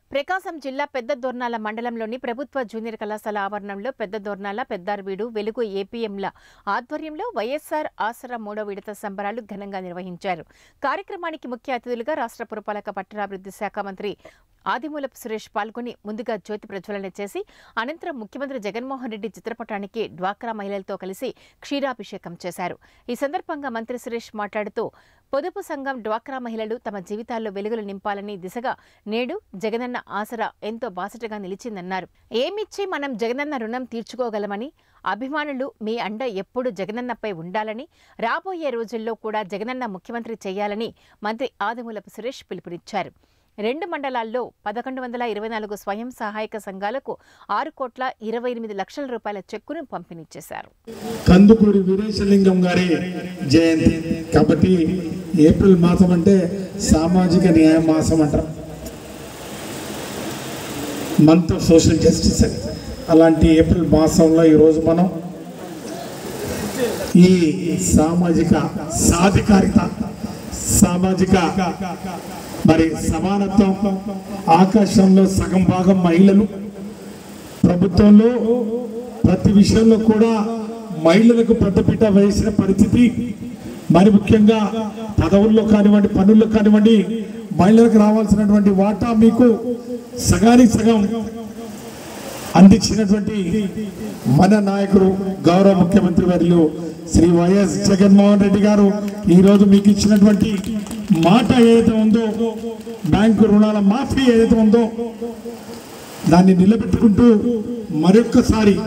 ప్రకాశం జిల్లా పెద్ద దొర్నాల మండలంలోని ప్రభుత్వ జూనియర్ కళాశాల ఆవరణంలో పెద్ద దొర్నాల పెద్దార్వీడు వెలుగు ఏపీఎంల ఆధ్వర్యంలో వైఎస్ఆర్ ఆసరా మూడో విడత సంబరాలు ఘనంగా నిర్వహించారు కార్యక్రమానికి ముఖ్య అతిథులుగా రాష్ట్ర పురపాలక పట్టణాభివృద్ధి శాఖ మంత్రి ఆదిమూలపు సురేష్ పాల్గొని ముందుగా జ్యోతి ప్రజ్వలన చేసి అనంతరం ముఖ్యమంత్రి జగన్మోహన్ రెడ్డి చిత్రపటానికి డ్వాక్రా మహిళలతో కలిసి క్షీరాభిషేకం చేశారు ఈ సందర్భంగా మంత్రి సురేష్ మాట్లాడుతూ పొదుపు సంఘం డ్వాక్రా మహిళలు తమ జీవితాల్లో వెలుగులు నింపాలని దిశగా నేడు జగనన్న ఆసరా ఎంతో బాసటగా నిలిచిందన్నారు ఏమిచ్చి మనం జగనన్న రుణం తీర్చుకోగలమని అభిమానులు మీ అండ ఎప్పుడు జగనన్నపై ఉండాలని రాబోయే రోజుల్లో కూడా జగనన్న ముఖ్యమంత్రి చేయాలని మంత్రి ఆదిమూలపు సురేష్ పిలుపునిచ్చారు రెండు మండలాల్లో పదకొండు వందల ఇరవై నాలుగు స్వయం సహాయక సంఘాలకు ఆరు కోట్ల ఇరవై ఎనిమిది లక్షల రూపాయల చెక్కును పంపిణీ చేశారు కందుకూరి వీరేశలింగం గారి జయంతి కాబట్టి ఏప్రిల్ మాసం అంటే సామాజిక న్యాయ మాసం అంటారు మంత్ ఆఫ్ సోషల్ జస్టిస్ అని అలాంటి ఏప్రిల్ మాసంలో ఈరోజు మనం ఈ సామాజిక సాధికారిత సామాజిక మరి సమానత్వం ఆకాశంలో సగం భాగం మహిళలు ప్రభుత్వంలో ప్రతి విషయంలో కూడా మహిళలకు పెద్దపీట వేసిన పరిస్థితి మరి ముఖ్యంగా పదవుల్లో కానివ్వండి పనుల్లో కానివ్వండి మహిళలకు రావాల్సినటువంటి వాటా మీకు సగానికి సగం అందించినటువంటి మన నాయకుడు గౌరవ ముఖ్యమంత్రి వర్యులు శ్రీ వైఎస్ జగన్మోహన్ రెడ్డి గారు ఈ రోజు మీకు ఇచ్చినటువంటి మాట ఏదైతే ఉందో బ్యాంకు రుణాల మాఫీ ఏదైతే ఉందో దాన్ని నిలబెట్టుకుంటూ మరొక్కసారి